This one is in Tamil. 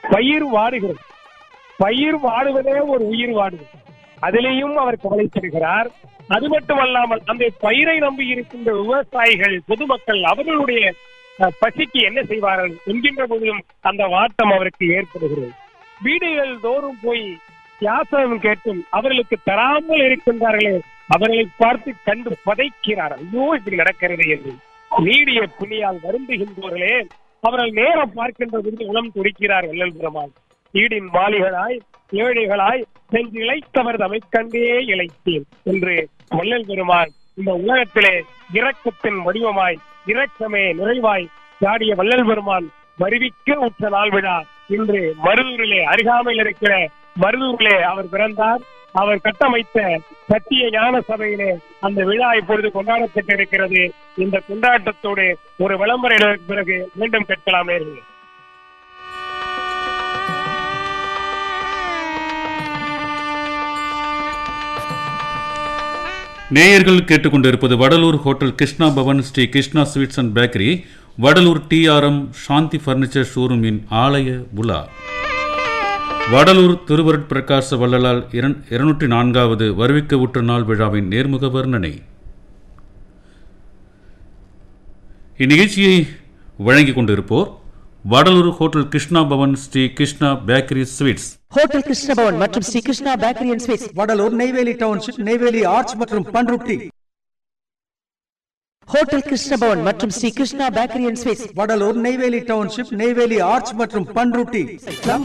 பயிர் வாடுகிறது பயிர் வாடுவதே ஒரு உயிர் வாடுவது அதிலேயும் அவர் கவலைப்படுகிறார் அது மட்டுமல்லாமல் அந்த பயிரை நம்பி இருக்கின்ற விவசாயிகள் பொதுமக்கள் அவர்களுடைய அஹ், பசிக்கு என்ன செய்வார்கள் என்கின்ற போதிலும் அந்த வாட்டம் அவருக்கு ஏற்படுகிறது வீடுகள் தோறும் போய் யாசகம் கேட்டும் அவர்களுக்கு தராமல் இருக்கின்றார்களே அவர்களை பார்த்து கண்டு பதைக்கிறார் ஐயோ இப்படி நடக்கிறது என்று நீடிய புண்ணியால் வருந்துகின்றவர்களே அவர்கள் நேரம் பார்க்கின்ற போது உளம் துடிக்கிறார் வள்ளல் பெருமாள் ஈடின் மாளிகளாய் ஏழைகளாய் சென்று இழைத்தவர் தமை கண்டே இழைத்தேன் என்று வள்ளல் பெருமாள் இந்த உலகத்திலே இரக்கத்தின் வடிவமாய் இரக்கமே நிறைவாய் சாடிய வள்ளல் பெருமான் வருவிக்க உற்ற நாள் விழா இன்று மருதூரிலே அருகாமையில் இருக்கிற மருதூரிலே அவர் பிறந்தார் அவர் கட்டமைத்த சத்திய ஞான சபையிலே அந்த விழா இப்பொழுது கொண்டாடப்பட்டு இருக்கிறது இந்த கொண்டாட்டத்தோடு ஒரு விளம்பர இடைவெளிக்கு பிறகு மீண்டும் கேட்கலாம் நேர்களே நேயர்கள் கேட்டுக்கொண்டிருப்பது Vadalur hotel Krishna Bhavan Sri Krishna sweets and bakery Vadalur TRM Shanthi furniture ஷோரூமின் ஆலய உலா வடலூர் திருவருட் பிரகாச வள்ளலால் இரண் இருநூற்றி நான்காவது வருவிக்க உற்ற நாள் விழாவின் நேர்முக வர்ணனை இந்நிகழ்ச்சியை வழங்கிக் கொண்டிருப்போர் Vadalur hotel Krishna Bhavan Sri Krishna bakery sweets hotel Krishnabhavan மற்றும் Sri Krishna bakery and sweets Vadalur Neyveli township Neyveli arch மற்றும் பன்ருட்டி ஹோட்டல் கிருஷ்ணபவன் மற்றும் Sri Krishna bakery and sweets Vadalur Neyveli township Neyveli arch மற்றும் பன்ருட்டி